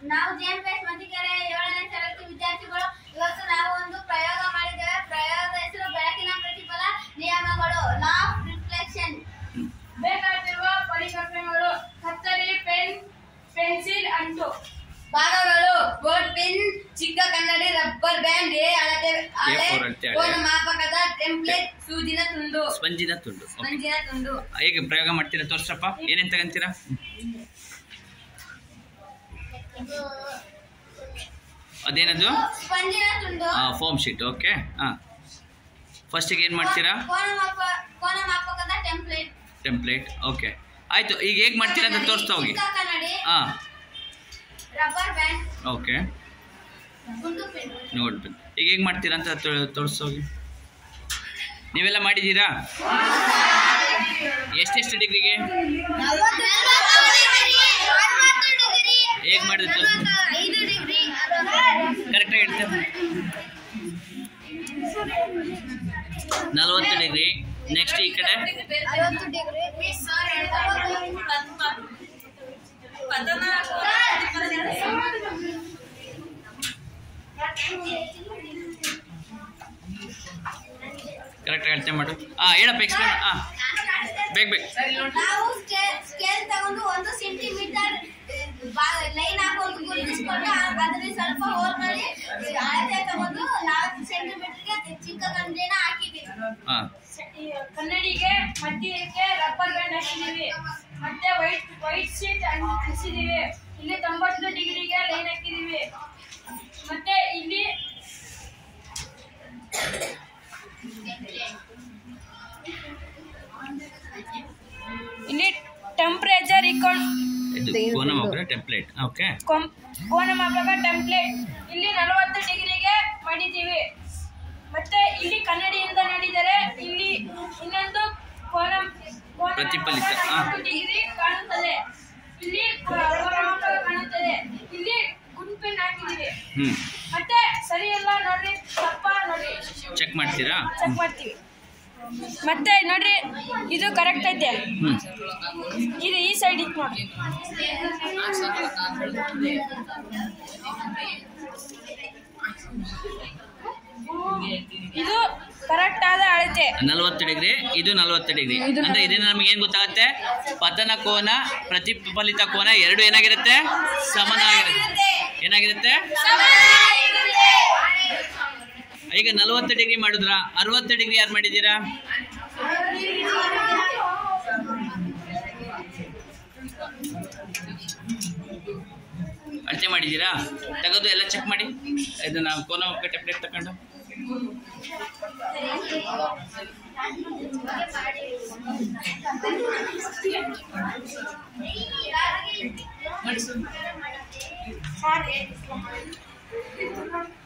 ನಾವು ಜೆಎಂಎಸ್ ಮತಿಕೆರೆ ಏಳನೇ ತರಗತಿ ವಿದ್ಯಾರ್ಥಿಗಳು ಇವತ್ತು ನಾವು ಒಂದು ಪ್ರಯೋಗ ಮಾಡಿದ್ದೇವೆ ಪ್ರಯೋಗದ ಹೆಸರು ಬೆಳಕಿನ ಪ್ರತಿಫಲ ನಿಯಮಗಳು ಲಾ ಆಫ್ ರಿಫ್ಲೆಕ್ಷನ್ ಬೇಕಾಗಿರುವ ಪರಿಕಲ್ಪನೆಗಳು ಕತ್ತರಿ ಪೆನ್ ಪೆನ್ಸಿಲ್ ಅಂಟು ಭಾಗಗಳು ಬೋರ್ಡ್ ಪಿನ್ ಚಿಕ್ಕ ಕನ್ನಡಿ ರಬ್ಬರ್ ಬ್ಯಾಂಡ್ ಎ ಅಳತೆ ಅಳೆ A4 ಅಳತೆ ಅಳೆ. ಕೋನ ಮಾಪಕದ ಟೆಂಪ್ಲೇಟ್ ಸೂಜಿನ ತುಂಡು ಸ್ಪಂಜಿನ ತುಂಡು ಓಕೆ ಮಂಜಿನ ತುಂಡು ಹೇಗೆ ಪ್ರಯೋಗ ಮಾಡ್ತೀರಾ ತೋರ್ಸಪ್ಪ ಏನೇನ್ ತಗಂತೀರಾ ಅದೇನದು ಸ್ಪಂಜಿನ ತುಂಡು ಫೋಮ್ ಶೀಟ್ ಓಕೆ ಹಾಂ ಫಸ್ಟಿಗೆ ಏನು ಮಾಡ್ತೀರಾ ಕೋನ ಮಾಪ ಕೋನ ಮಾಪಕದ ಟೆಂಪ್ಲೇಟ್ ಟೆಂಪ್ಲೇಟ್ ಓಕೆ ಆಯ್ತು ಈಗ ಹೇಗೆ ಮಾಡ್ತೀರಾ ಅಂತ ತೋರಿಸ್ತಾ ಹೋಗಿ ಚಿಕ್ಕ ಕನ್ನಡಿ ಹಾಂ ರಬ್ಬರ್ ಬ್ಯಾಂಡ್ ಓಕೆ ಗುಂಡು ಪಿನ್ ನೋಡ್ಬೇಕು ಈಗ ಹೇಗೆ ಮಾಡ್ತೀರಾ ಅಂತ ತೋ- ತೋರಿಸ್ತಾ ಹೋಗಿ ನೀವೆಲ್ಲ ಮಾಡಿದ್ದೀರಾ ಎಷ್ಟೆಷ್ಟು ಡಿಗ್ರಿಗೆ ಹೇಗೆ ಮಾಡಿದ್ರೆ ತೋರಿಸಿ ಐದು ಡಿಗ್ರಿ ಕರೆಕ್ಟಾಗಿ ಹೇಳ್ತೇನೆ ನಲ್ವತ್ತು ಡಿಗ್ರಿ ನೆಕ್ಸ್ಟ್ ಈ ಕಡೆ ಐವತ್ತು ಡಿಗ್ರಿ ಕರೆಕ್ಟಾಗಿ ಹೇಳ್ತೇನೆ ಮಾಡು ಹಾಂ ಹೇಳಪ್ಪ ಎಕ್ಸ್ಪ್ಲೇನ್ ಹಾಂ ಬೇಗ ಬೇಗ ನಾವು ಸ್ಕೇಲ್ ತಗೊಂಡು ಒಂದು ಸೆಂಟಿಮೀಟರ್ ಲೈನ್ ಹಾಕೊಂಡು ಗುರುತಿಸ್ಕೊಂಡು ಅದರಲ್ಲಿ ಸ್ವಲ್ಪ ಹೋಲ್ ಮಾಡಿ ಅಳತೆ ತಗೊಂಡು ನಾಲ್ಕು ಸೆಂಟಿಮೀಟರ್ಗೆ ಚಿಕ್ಕ ಗಂಜಿನ ಹಾಕಿದ್ದೀವಿ ಹಾಂ ಈ ಕನ್ನಡಿಗೆ ಮಧ್ಯಕ್ಕೆ ರಬ್ಬರ್ ಬ್ಯಾಂಡ್ ಹಾಕಿದೀವಿ ಮತ್ತೆ ವೈಟ್ ವೈಟ್ ಶೀಟ್ ಅಂಟಿಸಿದೀವಿ ಇಲ್ಲಿ ತೊಂಬತ್ತು ಡಿಗ್ರಿಗೆ ಲೈನ್ ಹಾಕಿದೀವಿ ಮತ್ತೆ ಇಲ್ಲಿ ಇಲ್ಲಿ ಟೆಂಪ್ರೇಚರ್ ಇಕ್ಕೊಂಡು ಇದು ಕೋನ ಮಾಪನ ಟೆಂಪ್ಲೇಟ್ ಓಕೆ ಕೊಂ- ಕೋನ ಮಾಪಕ ಟೆಂಪ್ಲೇಟ್ ಇಲ್ಲಿ ನಲವತ್ತು ಡಿಗ್ರಿಗೆ ಮಾಡಿದ್ದೀವಿ ಮತ್ತೆ ಇಲ್ಲಿ ಕನ್ನಡಿಯಿಂದ ನೋಡಿದರೆ ಇಲ್ಲಿ ಇನ್ನೊಂದು ಕೋನ ಕೋನ ಪ್ರತಿಫಲಿತ, ಮಾಪಕ ಹಾ. ನಲವತ್ತು ಡಿಗ್ರಿ ಕಾಣುತ್ತದೆ ಇಲ್ಲಿ ಕೋನ ಮಾಪಕ ಕಾಣುತ್ತದೆ ಇಲ್ಲಿ ಗುಂಪಿನ ಹಾಕಿದ್ದೀವಿ ಹ್ಞೂ ಮತ್ತೆ ಸರಿ ಇಲ್ಲ ನೋಡ್ರಿ ತಪ್ಪ ನೋಡ್ರಿ ಚೆಕ್ ಮಾಡ್ತೀರಾ ಚೆಕ್ ಮಾಡ್ತೀವಿ ಮತ್ತೆ ನೋಡ್ರಿ ಇದು ಕರೆಕ್ಟ್ ಐತೆ ಹ್ಞೂ ಇದು ಈ ಸೈಡ್ ಇತ್ತು ನೋಡ್ರಿ ಇದು ಕರೆಕ್ಟ್ ಆದ ಅಳತೆ ನಲವತ್ತು ಡಿಗ್ರಿ ಇದು ನಲವತ್ತು ಡಿಗ್ರಿ ಅಂದ್ರೆ ಇದರಿಂದ ನಮ್ಗೆ ಏನು ಗೊತ್ತಾಗುತ್ತೆ ಪತನ ಕೋನ ಪ್ರತಿಫಲಿತ ಕೋನ ಎರಡು ಏನಾಗಿರುತ್ತೆ ಸಮನಾಗಿರುತ್ತೆ ಏನಾಗಿರುತ್ತೆ ಈಗ ನಲವತ್ತು ಡಿಗ್ರಿ ಮಾಡಿದ್ರಾ ಅರವತ್ತು ಡಿಗ್ರಿ ಯಾರು ಮಾಡಿದ್ದೀರಾ ಅಳತೆ ಮಾಡಿದ್ದೀರಾ ತೆಗೆದು ಎಲ್ಲ ಚೆಕ್ ಮಾಡಿ ಇದನ್ನ ಕೋನ ಟೆಂಪ್ಲೇಟ್ ತಗೊಂಡು ಸರ್